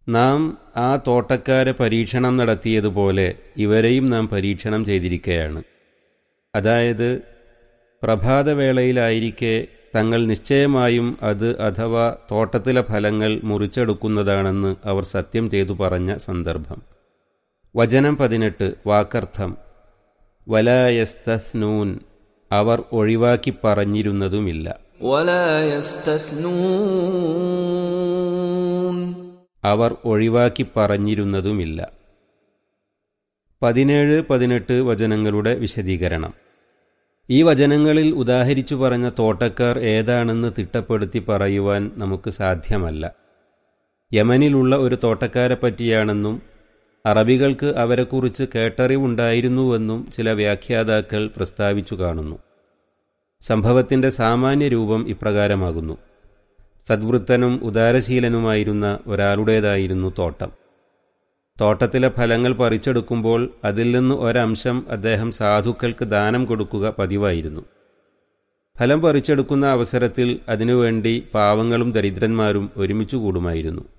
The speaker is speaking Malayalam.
നാം ആ തോട്ടക്കാരെ പരീക്ഷണം നടത്തിയതുപോലെ ഇവരെയും നാം പരീക്ഷണം ചെയ്തിരിക്കുകയാണ് അതായത് പ്രഭാതവേളയിലായിരിക്കെ തങ്ങൾ നിശ്ചയമായും അത് അഥവാ തോട്ടത്തിലെ ഫലങ്ങൾ മുറിച്ചെടുക്കുന്നതാണെന്ന് അവർ സത്യം ചെയ്തു പറഞ്ഞ സന്ദർഭം വചനം പതിനെട്ട് വാക്കർത്ഥം വലായസ്തസ്നൂൻ അവർ ഒഴിവാക്കി പറഞ്ഞിരുന്നതുമില്ല ولا يستثنون അവർ ഒഴിവാക്കി പറഞ്ഞിരുന്നതുമില്ല പതിനേഴ് പതിനെട്ട് വചനങ്ങളുടെ വിശദീകരണം ഈ വചനങ്ങളിൽ ഉദാഹരിച്ചു പറഞ്ഞ തോട്ടക്കാർ ഏതാണെന്ന് തിട്ടപ്പെടുത്തി പറയുവാൻ നമുക്ക് സാധ്യമല്ല യമനിലുള്ള ഒരു തോട്ടക്കാരെ പറ്റിയാണെന്നും അറബികൾക്ക് അവരെക്കുറിച്ച് കേട്ടറിവുണ്ടായിരുന്നുവെന്നും ചില വ്യാഖ്യാതാക്കൾ പ്രസ്താവിച്ചു കാണുന്നു സംഭവത്തിൻ്റെ സാമാന്യ രൂപം ഇപ്രകാരമാകുന്നു സദ്വൃത്തനും ഉദാരശീലനുമായിരുന്ന ഒരാളുടേതായിരുന്നു തോട്ടം തോട്ടത്തിലെ ഫലങ്ങൾ പറിച്ചെടുക്കുമ്പോൾ അതിൽ നിന്ന് ഒരംശം അദ്ദേഹം സാധുക്കൾക്ക് ദാനം കൊടുക്കുക പതിവായിരുന്നു ഫലം പറിച്ചെടുക്കുന്ന അവസരത്തിൽ അതിനുവേണ്ടി പാവങ്ങളും ദരിദ്രന്മാരും ഒരുമിച്ചു കൂടുമായിരുന്നു